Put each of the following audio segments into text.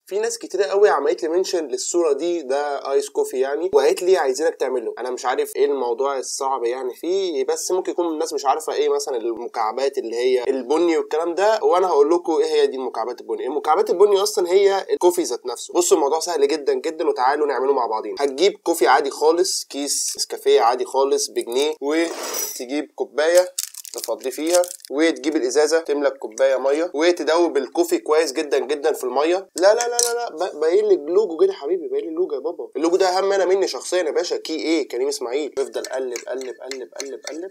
في ناس كتير قوي عملت لي منشن للصوره دي ده ايس كوفي يعني وقالت لي عايزينك تعمله انا مش عارف ايه الموضوع الصعب يعني فيه بس ممكن يكون الناس مش عارفه ايه مثلا المكعبات اللي هي البني والكلام ده وانا هقول لكم ايه هي دي المكعبات البني المكعبات البني اصلا هي الكوفي ذات نفسه بصوا الموضوع سهل جدا جدا وتعالوا نعمله مع بعضين هتجيب كوفي عادي خالص كيس نسكافيه عادي خالص بجنيه وتجيب كوبايه تفضي فيها وتجيب الازازه تملى كوبايه ميه وتدوب الكوفي كويس جدا جدا في الميه لا لا لا لا لا ب- باين لك لوجو كده يا حبيبي باين لي اللوجو يا بابا اللوجو ده اهم انا مني شخصيا يا باشا كي ايه كريم اسماعيل افضل قلب قلب قلب قلب قلب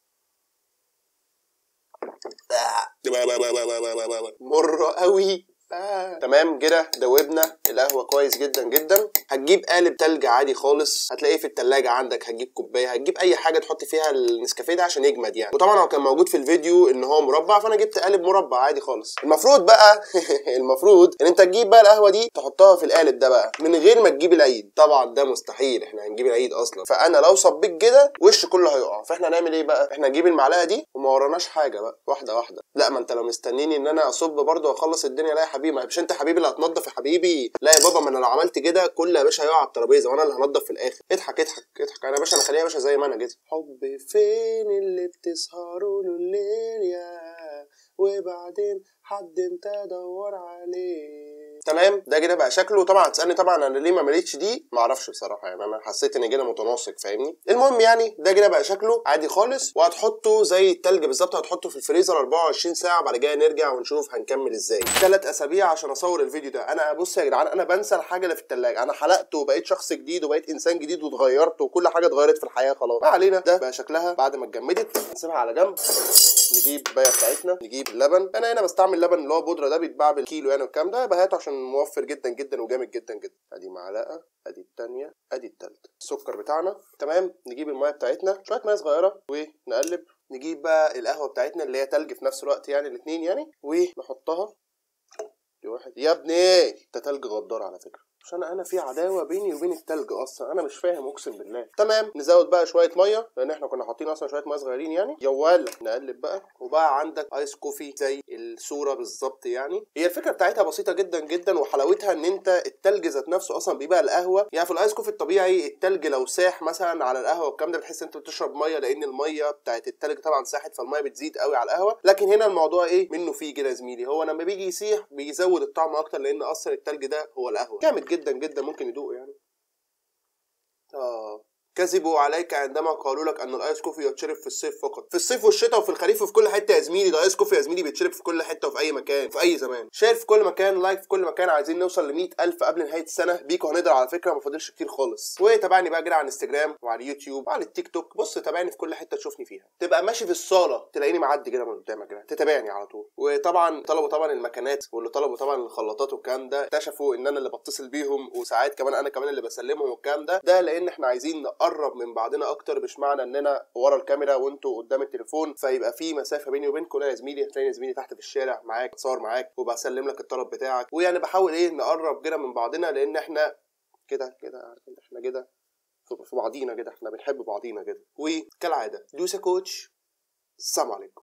مره قوي آه. تمام كده دوبنا القهوه كويس جدا جدا هتجيب قالب تلج عادي خالص هتلاقيه في التلاجة عندك هتجيب كوبايه هتجيب اي حاجه تحط فيها النسكافيه ده عشان يجمد يعني وطبعا هو كان موجود في الفيديو ان هو مربع فانا جبت قالب مربع عادي خالص المفروض بقى المفروض ان انت تجيب بقى القهوه دي تحطها في القالب ده بقى من غير ما تجيب العيد طبعا ده مستحيل احنا هنجيب العيد اصلا فانا لو صبيت كده وش كله هيقع فاحنا هنعمل ايه بقى احنا نجيب المعلقه دي وما وراناش حاجه بقى واحده واحده لا ما انت لو مستنيني ان انا اصب برضه واخلص الدنيا لا يا حبيبي ما مش انت حبيبي اللي هتنضف يا حبيبي لا يا بابا ما انا لو عملت كده كل يا باشا هيقع على الترابيزه وانا اللي هنضف في الاخر اضحك اضحك اضحك انا يا باشا انا خليها يا باشا زي ما انا كده حب فين اللي بتسهروا له الليل يا وبعدين حد انت دور عليه تمام ده كده بقى شكله طبعا هتسالني طبعا انا ليه ما مليتش دي ما اعرفش بصراحه يعني انا حسيت ان كده متناسق فاهمني المهم يعني ده كده بقى شكله عادي خالص وهتحطه زي التلج بالظبط هتحطه في الفريزر 24 ساعه بعد كده نرجع ونشوف هنكمل ازاي ثلاث اسابيع عشان اصور الفيديو ده انا بص يا جدعان انا بنسى الحاجه اللي في الثلاجه انا حلقت وبقيت شخص جديد وبقيت انسان جديد واتغيرت وكل حاجه اتغيرت في الحياه خلاص ما علينا ده بقى شكلها بعد ما اتجمدت نسيبها على جنب نجيب البايه بتاعتنا نجيب اللبن انا هنا بستعمل لبن اللي هو بودره ده بيتباع بالكيلو يعني والكلام ده بهاته عشان موفر جدا جدا وجامد جدا جدا ادي معلقه ادي التانية ادي التالتة السكر بتاعنا تمام نجيب الميه بتاعتنا شويه ميه صغيره ونقلب نجيب بقى القهوه بتاعتنا اللي هي تلج في نفس الوقت يعني الاثنين يعني ونحطها دي واحد يا ابني ده تلج غدار على فكره عشان انا في عداوه بيني وبين التلج اصلا انا مش فاهم اقسم بالله تمام نزود بقى شويه ميه لان احنا كنا حاطين اصلا شويه ميه صغيرين يعني جوال نقلب بقى وبقى عندك ايس كوفي زي الصوره بالظبط يعني هي الفكره بتاعتها بسيطه جدا جدا وحلاوتها ان انت التلج ذات نفسه اصلا بيبقى القهوه يعني في الايس كوفي الطبيعي التلج لو ساح مثلا على القهوه والكلام ده بتحس انت بتشرب ميه لان الميه بتاعت التلج طبعا ساحت فالميه بتزيد قوي على القهوه لكن هنا الموضوع ايه منه فيه كده يا زميلي هو لما بيجي يسيح بيزود الطعم اكتر لان اصلا التلج ده هو القهوه جامد جدا جدا ممكن يدوقه يعني اه كذبوا عليك عندما قالوا لك ان الايس كوفي يتشرب في الصيف فقط في الصيف والشتاء وفي الخريف وفي كل حته يا زميلي ده ايس كوفي يا زميلي بيتشرب في كل حته وفي اي مكان في اي زمان شير في كل مكان لايك في كل مكان عايزين نوصل ل ألف قبل نهايه السنه بيكو هنقدر على فكره ما فاضلش كتير خالص وتابعني بقى كده على انستجرام وعلى اليوتيوب وعلى التيك توك بص تابعني في كل حته تشوفني فيها تبقى ماشي في الصاله تلاقيني معدي كده من قدامك كده تتابعني على طول وطبعا طلبوا طبعا المكانات واللي طلبوا طبعا الخلاطات والكلام ده اكتشفوا ان انا اللي بتصل بيهم وساعات كمان انا كمان اللي بسلمهم والكلام ده ده لان احنا عايزين نقرب من بعضنا اكتر مش معنى اننا ورا الكاميرا وانتوا قدام التليفون فيبقى في مسافه بيني وبينكم لا يا زميلي هتلاقيني زميلي تحت في الشارع معاك اتصور معاك وبسلم لك الطلب بتاعك ويعني بحاول ايه نقرب كده من بعضنا لان احنا كده كده عارف انت احنا كده في بعضينا كده احنا بنحب بعضينا كده وكالعاده دوسا كوتش السلام عليكم